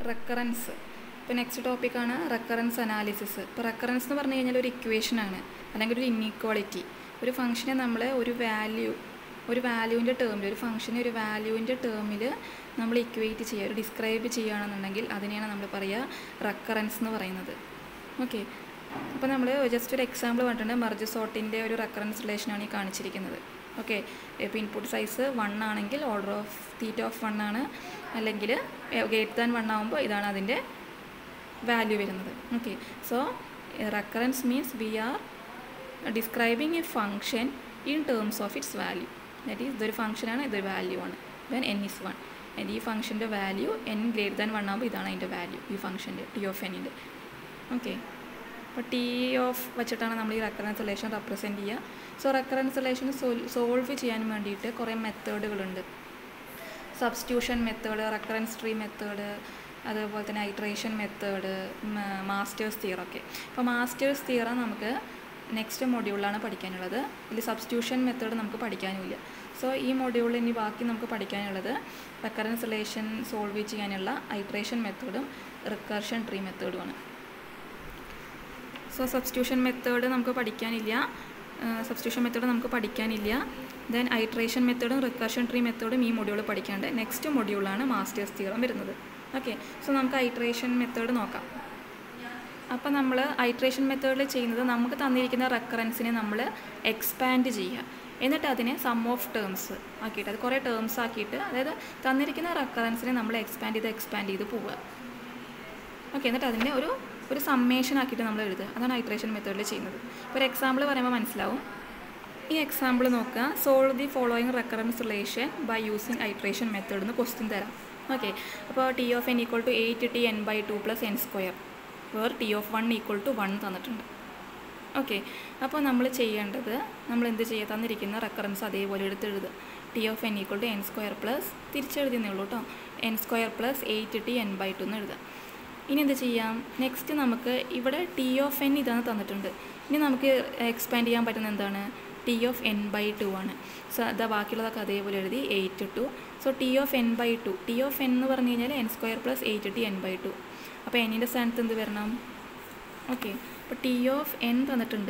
recurrence ഇപ്പോൾ next ടോപ്പിക്കാണ് recurrence analysis ഇപ്പോൾ റെക്കറൻസ് എന്ന് പറഞ്ഞു കഴിഞ്ഞാൽ ഒരു ഇക്വേഷനാണ് അല്ലെങ്കിൽ ഒരു ഇൻഇക്വാളിറ്റി ഒരു ഫംഗ്ഷനെ നമ്മൾ ഒരു വാല്യൂ ഒരു വാല്യൂവിൻ്റെ ടേമിൽ ഒരു ഫംഗ്ഷനെ ഒരു വാല്യൂവിൻ്റെ ടേമിൽ നമ്മൾ ഇക്വേറ്റ് ചെയ്യുക ഒരു ഡിസ്ക്രൈബ് ചെയ്യുകയാണെന്നുണ്ടെങ്കിൽ അതിനെയാണ് നമ്മൾ പറയുക റെക്കറൻസ് എന്ന് പറയുന്നത് ഓക്കെ അപ്പോൾ നമ്മൾ ജസ്റ്റ് ഒരു എക്സാമ്പിൾ പറഞ്ഞിട്ടുണ്ട് മർജ് സോട്ടിൻ്റെ ഒരു റെക്കറൻസ് റിലേഷനാണ് ഈ കാണിച്ചിരിക്കുന്നത് ഓക്കെ ഇപ്പോൾ ഇൻപുട്ട് സൈസ് വൺ ആണെങ്കിൽ order of theta of one ആണ് അല്ലെങ്കിൽ ഗേറ്റ് ദാൻ വൺ ആകുമ്പോൾ ഇതാണ് അതിൻ്റെ വാല്യൂ വരുന്നത് okay so recurrence means we are describing a function in terms of its value that is ഇതൊരു ഫംഗ്ഷനാണ് ഇതൊരു വാല്യൂ ആണ് then n is one and ഈ ഫംഗ്ഷൻ്റെ value n greater than one ആകുമ്പോൾ ഇതാണ് അതിൻ്റെ വാല്യൂ ഈ ഫംഗ്ഷൻ്റെ ടി ഓഫ് എന്നിൻ്റെ ഓക്കെ അപ്പോൾ ടി ഓഫ് വെച്ചിട്ടാണ് നമ്മൾ ഈ റെക്കറൻസ് റിലേഷൻ റെപ്രസെൻറ്റ് ചെയ്യുക സോ റെക്കറൻസ് റിലേഷൻ സോൾവ് ചെയ്യാൻ വേണ്ടിയിട്ട് കുറേ മെത്തേഡുകളുണ്ട് substitution method recurrence tree method അതുപോലെ തന്നെ ഐട്രേഷൻ മെത്തേഡ് മാസ്റ്റേഴ്സ് തിയർ ഒക്കെ അപ്പോൾ മാസ്റ്റേഴ്സ് തിയറ നമുക്ക് നെക്സ്റ്റ് മൊഡ്യൂളിലാണ് പഠിക്കാനുള്ളത് ഇതിൽ സബ്സ്റ്റിറ്റ്യൂഷൻ മെത്തേഡ് നമുക്ക് പഠിക്കാനുമില്ല സോ ഈ മൊഡ്യൂളിൽ ഇനി ബാക്കി നമുക്ക് പഠിക്കാനുള്ളത് റെക്കറൻസ് റിലേഷൻ സോൾവ് ചെയ്യാനുള്ള ഐട്രേഷൻ മെത്തേഡും റിക്കർഷൻ ട്രീ മെത്തേഡുമാണ് സോ സബ്സ്റ്റിറ്റ്യൂഷൻ മെത്തേഡ് നമുക്ക് പഠിക്കാനില്ല സബ്സ്റ്റിറ്റ്യൂഷൻ മെത്തേഡ് നമുക്ക് പഠിക്കാനില്ല ദെൻ ഐട്രേഷൻ മെത്തേഡും റിക്കർഷൻ ട്രീ മെത്തേഡും ഈ മൊഡ്യൂൾ പഠിക്കാണ്ട് നെക്സ്റ്റ് മൊഡ്യൂളാണ് മാസ്റ്റേഴ്സ് തിയറം വരുന്നത് ഓക്കെ സോ നമുക്ക് ഐട്രേഷൻ മെത്തേഡ് നോക്കാം അപ്പോൾ നമ്മൾ ഐട്രേഷൻ മെത്തേഡിൽ ചെയ്യുന്നത് നമുക്ക് തന്നിരിക്കുന്ന റെക്കറൻസിനെ നമ്മൾ എക്സ്പാൻഡ് ചെയ്യുക എന്നിട്ട് അതിനെ സം ഓഫ് ടേംസ് ആക്കിയിട്ട് അത് കുറേ ടേംസ് ആക്കിയിട്ട് അതായത് തന്നിരിക്കുന്ന റെക്കറൻസിനെ നമ്മൾ എക്സ്പാൻഡ് ചെയ്ത് എക്സ്പാൻഡ് ചെയ്ത് പോവുക ഓക്കെ എന്നിട്ട് അതിനെ ഒരു ഒരു സമ്മേഷൻ ആക്കിയിട്ട് നമ്മൾ എഴുതുക അതാണ് ഐട്രേഷൻ മെത്തേഡിൽ ചെയ്യുന്നത് ഒരു എക്സാമ്പിൾ പറയുമ്പോൾ മനസ്സിലാവും ഈ എക്സാമ്പിൾ നോക്കുക solve the following recurrence relation by using iteration method എന്ന് ക്വസ്റ്റ്യൻ തരാം ഓക്കെ അപ്പോൾ T of n equal to eight T n by two plus n square where T of one equal to one തന്നിട്ടുണ്ട് okay അപ്പോൾ നമ്മൾ ചെയ്യേണ്ടത് നമ്മൾ എന്ത് ചെയ്യുക തന്നിരിക്കുന്ന റെക്കറൻസ് അതേപോലെ എടുത്ത് എഴുതുക T of n equal to n square plus തിരിച്ചെഴുതിയെന്നേ ഉള്ളൂ കേട്ടോ n square plus eight T n by two എന്ന് എഴുതാം ഇനി എന്ത് ചെയ്യാം നെക്സ്റ്റ് നമുക്ക് ഇവിടെ ടി ഓഫ് എൻ ഇതാണ് തന്നിട്ടുണ്ട് ഇനി നമുക്ക് എക്സ്പാൻഡ് ചെയ്യാൻ പറ്റുന്ന എന്താണ് T of n by two ആണ് സോ അതാ ബാക്കിയുള്ളതൊക്കെ അതേപോലെ എഴുതി eight two so T of n by two T of n എന്ന് പറഞ്ഞു കഴിഞ്ഞാൽ n square plus eight T n by two അപ്പോൾ എന്നിൻ്റെ സ്ഥാനത്ത് എന്ത് വരണം ഓക്കെ അപ്പോൾ ടി ഓഫ് എൻ തന്നിട്ടുണ്ട്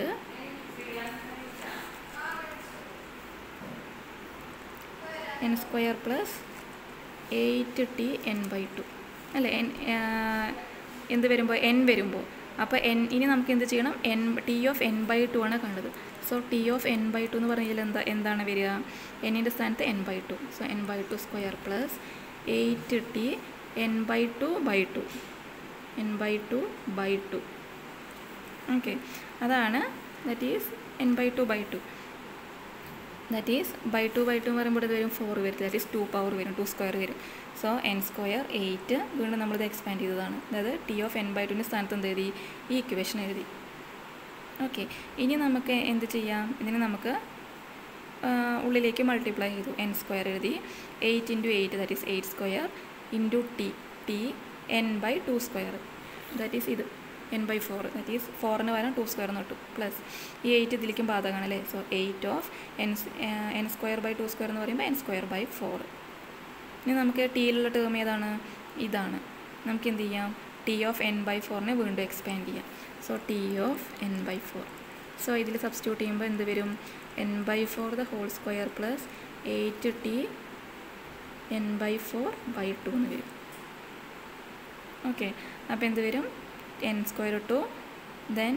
n square plus eight T n by two അല്ലേ എൻ എന്ത് വരുമ്പോൾ എൻ വരുമ്പോൾ അപ്പോൾ എൻ ഇനി നമുക്ക് എന്ത് ചെയ്യണം n T of n by two ആണ് കണ്ടത് so T of n by two എന്ന് പറഞ്ഞാൽ എന്താ എന്താണ് വരിക എന്നിൻ്റെ സ്ഥാനത്ത് n by two so n by two square plus eight T n by two by two n by two by two okay അതാണ് that is n by two by two that is by two by two എന്ന് പറയുമ്പോൾ ഇത് വരും four വരും that is two power വരും two square വരും so n square eight വീണ്ടും നമ്മളിത് എക്സ്പാൻഡ് ചെയ്തതാണ് അതായത് ടി ഓഫ് എൻ ബൈ ടുവിൻ്റെ സ്ഥാനത്ത് എന്ത് എഴുതി ഈ ഇക്വേഷൻ എഴുതി ഓക്കെ ഇനി നമുക്ക് എന്ത് ചെയ്യാം ഇതിന് നമുക്ക് ഉള്ളിലേക്ക് മൾട്ടിപ്ലൈ ചെയ്തു എൻ സ്ക്വയർ എഴുതി eight into eight that is eight square into T T n by two square that is ഇത് n by four that is ഫോറിന് പകരം ടു സ്ക്വയർ എന്ന് കിട്ടും പ്ലസ് ഈ എയ്റ്റ് ഇതിലേക്കും ബാധകമാണ് അല്ലേ so eight of n n square by two square എന്ന് പറയുമ്പോൾ എൻ സ്ക്വയർ ബൈ ഫോർ ഇനി നമുക്ക് ടിയിലുള്ള ടേം ഏതാണ് ഇതാണ് നമുക്ക് എന്ത് ചെയ്യാം ടി ഓഫ് എൻ ബൈ ഫോറിനെ വീണ്ടും എക്സ്പാൻഡ് ചെയ്യാം so T of n by four so ഇതിൽ സബ്സ്റ്റിറ്റ്യൂട്ട് ചെയ്യുമ്പോൾ എന്ത് വരും n by four the whole square plus eight T n by four by two എന്ന് വരും ഓക്കെ അപ്പോൾ എന്ത് വരും n square two then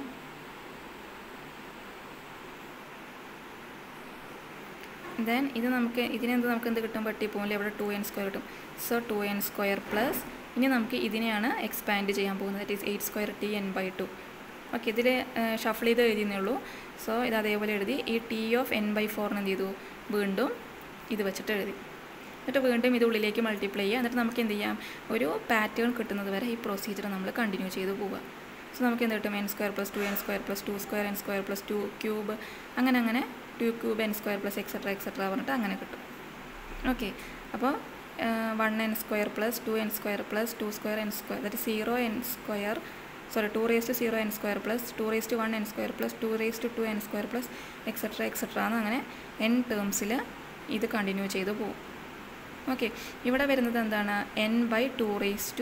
then ഇത് നമുക്ക് ഇതിനെന്ത് നമുക്ക് എന്ത് കിട്ടും പട്ടി പോകുന്നില്ല ഇവിടെ ടു എൻ സ്ക്വയർ കിട്ടും so two n square plus ഇനി നമുക്ക് ഇതിനെയാണ് എക്സ്പാൻഡ് ചെയ്യാൻ പോകുന്നത് that is eight square T n by two okay ഇതിൽ ഷഫിൾ ചെയ്ത് എഴുതിയെന്നേ ഉള്ളൂ സോ ഇത് അതേപോലെ എഴുതി ഈ ടി ഓഫ് എൻ ബൈ ഫോറിന് എന്ത് ചെയ്തു വീണ്ടും ഇത് വെച്ചിട്ട് എഴുതി എന്നിട്ട് വീണ്ടും ഇത് ഉള്ളിലേക്ക് മൾട്ടിപ്ലൈ ചെയ്യുക എന്നിട്ട് നമുക്ക് എന്ത് ചെയ്യാം ഒരു പാറ്റേൺ കിട്ടുന്നത് വരെ ഈ പ്രൊസീജിയർ നമ്മൾ കണ്ടിന്യൂ ചെയ്ത് പോവുക സോ നമുക്ക് എന്ത് കിട്ടും n square plus two n square plus two square n square plus two cube അങ്ങനെ അങ്ങനെ two cube n square plus etcetera etcetera പറഞ്ഞിട്ട് അങ്ങനെ കിട്ടും ഓക്കെ അപ്പോൾ one n square plus two n square plus two square n square that zero n square sorry two raise two zero n square plus two raise two one n square plus two raise two two n square plus etcetera etcetera എന്ന് അങ്ങനെ N ടേംസിൽ ഇത് continue ചെയ്ത് പോകും okay ഇവിടെ വരുന്നത് എന്താണ് n by two raise two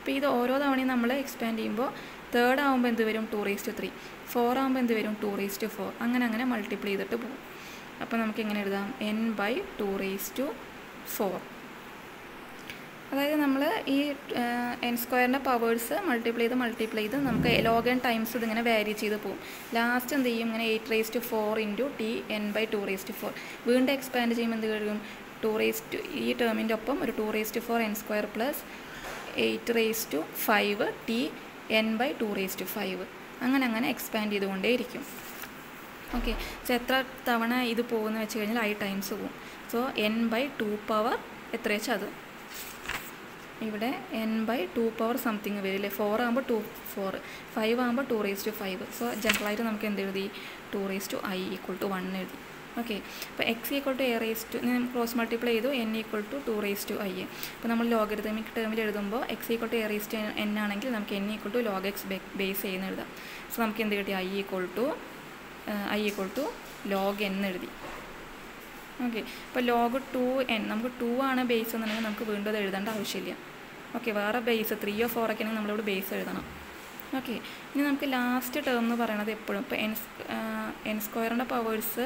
അപ്പോൾ ഇത് ഓരോ തവണയും നമ്മൾ എക്സ്പാൻഡ് ചെയ്യുമ്പോൾ തേർഡ് ആകുമ്പോൾ എന്ത് വരും two raise two three four ആകുമ്പോൾ എന്ത് വരും ടു റേസ് ടു ഫോർ അങ്ങനെ അങ്ങനെ മൾട്ടിപ്ലൈ ചെയ്തിട്ട് പോകും അപ്പോൾ നമുക്ക് എങ്ങനെ എഴുതാം n by two raise two four അതായത് നമ്മൾ ഈ എൻ സ്ക്വയറിൻ്റെ പവേഴ്സ് മൾട്ടിപ്ലൈ ചെയ്ത് മൾട്ടിപ്ലൈ ചെയ്ത് നമുക്ക് ലോഗ് എൻ ടൈംസ് ഇതിങ്ങനെ വാരി ചെയ്ത് പോകും ലാസ്റ്റ് എന്ത് ചെയ്യും ഇങ്ങനെ eight raise two four into T n by two raise two four വീണ്ടും എക്സ്പാൻഡ് ചെയ്യുമ്പോൾ എന്ത് കഴിയും ടു റേസ് ടു ഈ ടേമിൻ്റെ ഒപ്പം ഒരു two raise two four n square plus eight raise two five T n by two raise two five അങ്ങനെ അങ്ങനെ എക്സ്പാൻഡ് ചെയ്തുകൊണ്ടേയിരിക്കും ഓക്കെ സോ എത്ര തവണ ഇത് പോകുന്ന വെച്ച് കഴിഞ്ഞാൽ ഐ ടൈംസ് പോകും so n by two power എത്ര വെച്ചാൽ അത് ഇവിടെ n by two power something വരില്ലേ ഫോർ ആകുമ്പോൾ ടു ഫോർ ഫൈവ് ആകുമ്പോൾ two raise two five so ജനറലായിട്ട് നമുക്ക് എന്ത് എഴുതി two raise two i equal to one എഴുതി ഓക്കെ അപ്പോൾ x equal to a raise two cross multiply ചെയ്തു n equal to two raise two i അപ്പോൾ നമ്മൾ ലോഗരിതമിക് ടേമിൽ എഴുതുമ്പോൾ x equal to a raise two n ആണെങ്കിൽ നമുക്ക് n equal to log x base ചെയ്യുന്ന എഴുതാം സോ നമുക്ക് എന്ത് കിട്ടി i equal to i equal to log n എഴുതി ഓക്കെ അപ്പോൾ ലോഗ് ടു എൻ നമുക്ക് ടു ആണ് ബേസ് എന്നുണ്ടെങ്കിൽ നമുക്ക് വീണ്ടും അത് എഴുതേണ്ട ആവശ്യമില്ല ഓക്കെ വേറെ ബേസ് ത്രീയോ ഫോർ ഒക്കെ ആണെങ്കിൽ നമ്മളിവിടെ ബേസ് എഴുതണം ഓക്കെ ഇനി നമുക്ക് ലാസ്റ്റ് ടേം എന്ന് പറയണത് എപ്പോഴും ഇപ്പോൾ എൻ എൻ സ്ക്വയറിൻ്റെ പവേഴ്സ്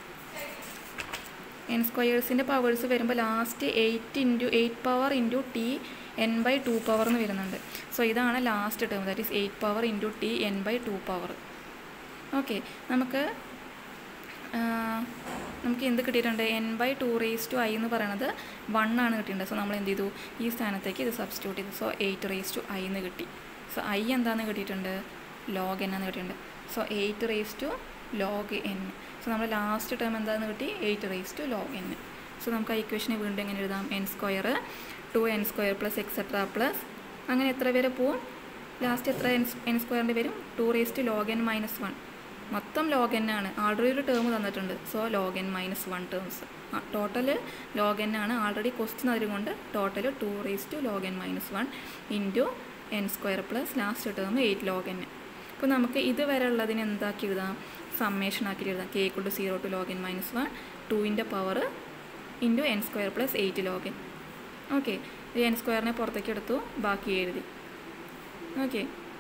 എൻ സ്ക്വയേഴ്സിൻ്റെ പവേഴ്സ് വരുമ്പോൾ last eight into eight power into T n by two power എന്ന് വരുന്നുണ്ട് സോ ഇതാണ് last term that is eight power into T n by two power okay നമുക്ക് നമുക്ക് എന്ത് കിട്ടിയിട്ടുണ്ട് n by two raise two i എന്ന് പറയണത് one ആണ് കിട്ടിയിട്ടുണ്ട് സോ നമ്മൾ എന്ത് ചെയ്തു ഈ സ്ഥാനത്തേക്ക് ഇത് സബ്സ്റ്റിറ്റ്യൂട്ട് ചെയ്തു so eight raise two i എന്ന് കിട്ടി സോ ഐ എന്താണെന്ന് കിട്ടിയിട്ടുണ്ട് ലോഗ് എൻ എന്ന് കിട്ടിയിട്ടുണ്ട് so eight raise two log n so നമ്മൾ ലാസ്റ്റ് ടേം എന്താണെന്ന് കിട്ടി eight raise two log n so നമുക്ക് ആ ഇക്വേഷനെ വീണ്ടും എങ്ങനെ എഴുതാം n square two n square plus etcetera plus അങ്ങനെ എത്ര വരെ പോവും ലാസ്റ്റ് എത്ര എൻ എൻ സ്ക്വയറിൻ്റെ വരും two raise two log n minus one മൊത്തം ലോഗ് എൻ ആണ് ആൾറെഡി ഒരു ടേം തന്നിട്ടുണ്ട് so log n minus one terms total log n ആണ് ആൾറെഡി ക്വസ്റ്റ്യൻ അതുകൊണ്ട് total two raise two log n minus one into n square plus last term eight log n അപ്പോൾ നമുക്ക് ഇതുവരെ ഉള്ളതിന് എന്താക്കി എഴുതാം സമ്മേഷൻ ആക്കി എഴുതാം k equal to zero two log n minus one ടുവിൻ്റെ power into n square plus eight log n okay ഈ എൻ സ്ക്വയറിനെ പുറത്തേക്ക് എടുത്തു ബാക്കി എഴുതി ഓക്കെ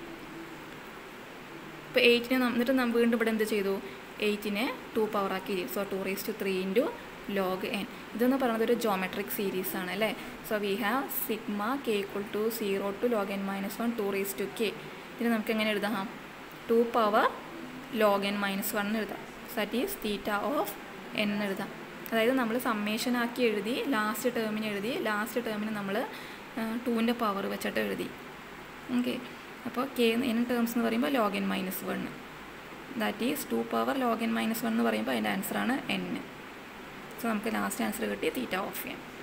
ഇപ്പോൾ എയ്റ്റിനെ എന്നിട്ട് നാം വീണ്ടും ഇവിടെ എന്ത് ചെയ്തു എയ്റ്റിനെ ടു പവർ ആക്കി so two raise two three into log n ഇതെന്ന് പറയുന്നത് ഒരു ജോമെട്രിക് സീരീസ് ആണ് അല്ലേ so we have sigma k equal to zero two log n minus one two raise two k ഇതിന് നമുക്ക് എങ്ങനെ എഴുതാം two power log n minus one എഴുതാം that is theta of n എഴുതാം അതായത് നമ്മൾ സമ്മേഷൻ ആക്കി എഴുതി ലാസ്റ്റ് ടേമിന് എഴുതി ലാസ്റ്റ് ടേമിന് നമ്മൾ ടൂവിൻ്റെ പവർ വെച്ചിട്ട് എഴുതി ഓക്കെ അപ്പോൾ കെ എൻ ടേംസ് എന്ന് പറയുമ്പോൾ log n minus one that is two power log n minus one എന്ന് പറയുമ്പോൾ അതിൻ്റെ ആൻസറാണ് എൻ സോ നമുക്ക് ലാസ്റ്റ് ആൻസർ കിട്ടി തീറ്റ ഓഫ് ചെയ്യാം